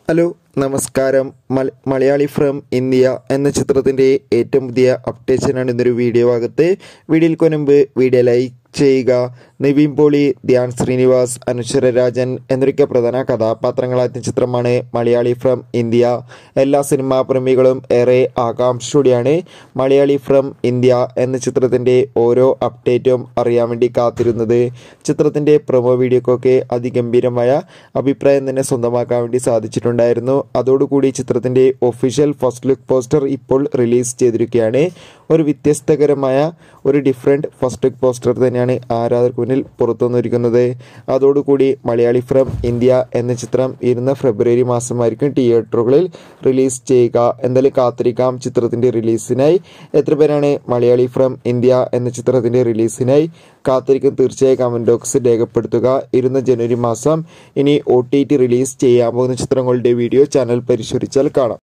hello നമസ്കാരം മല- Malayali from India എന്ന ചിത്രത്തിൻ്റെ ഏറ്റവും പുതിയ അപ്ഡേഷനാണ് ഇന്നൊരു വീഡിയോ ഭാഗത്ത് വീഡിയോയിൽ കൊനുമ്പ് വീഡിയോ ലൈക്ക് ചെയ്യുക നിവിൻ പോളി ധ്യാൻ ശ്രീനിവാസ് അനുശ്വര രാജൻ എന്നൊക്കെ പ്രധാന കഥാപാത്രങ്ങളായ ചിത്രമാണ് മലയാളി ഫ്രം ഇന്ത്യ എല്ലാ സിനിമാ പ്രേമികളും ഏറെ ആകാംക്ഷയോടെയാണ് മലയാളി ഫ്രം ഇന്ത്യ എന്ന ചിത്രത്തിൻ്റെ ഓരോ അപ്ഡേറ്റും അറിയാൻ വേണ്ടി കാത്തിരുന്നത് ചിത്രത്തിൻ്റെ പ്രൊമോ വീഡിയോക്കൊക്കെ അതിഗംഭീരമായ അഭിപ്രായം തന്നെ സ്വന്തമാക്കാൻ വേണ്ടി സാധിച്ചിട്ടുണ്ടായിരുന്നു അതോടുകൂടി ചിത്രത്തിൻ്റെ ഒഫീഷ്യൽ ഫസ്റ്റ് ലുക്ക് പോസ്റ്റർ ഇപ്പോൾ റിലീസ് ചെയ്തിരിക്കുകയാണ് ഒരു വ്യത്യസ്തകരമായ ഒരു ഡിഫറെൻറ്റ് ഫസ്റ്റ് ലുക്ക് പോസ്റ്റർ തന്നെയാണ് ആരാധകർക്ക് മുന്നിൽ പുറത്തു വന്നിരിക്കുന്നത് അതോടുകൂടി മലയാളി ഫ്രം ഇന്ത്യ എന്ന ചിത്രം ഇരുന്ന ഫെബ്രുവരി മാസമായിരിക്കും തിയേറ്ററുകളിൽ റിലീസ് ചെയ്യുക എന്തായാലും കാത്തിരിക്കാം ചിത്രത്തിൻ്റെ റിലീസിനായി എത്ര പേരാണ് മലയാളി ഫ്രം ഇന്ത്യ എന്ന ചിത്രത്തിൻ്റെ റിലീസിനായി കാത്തിരിക്കും തീർച്ചയായും കമൻറ്റ് ബോക്സിൽ രേഖപ്പെടുത്തുക ഇരുന്ന ജനുവരി മാസം ഇനി ഒ ടി ടി റിലീസ് ചെയ്യാൻ പോകുന്ന ചിത്രങ്ങളുടെ വീഡിയോ ചാനൽ പരിശോധിച്ചാൽ കാണാം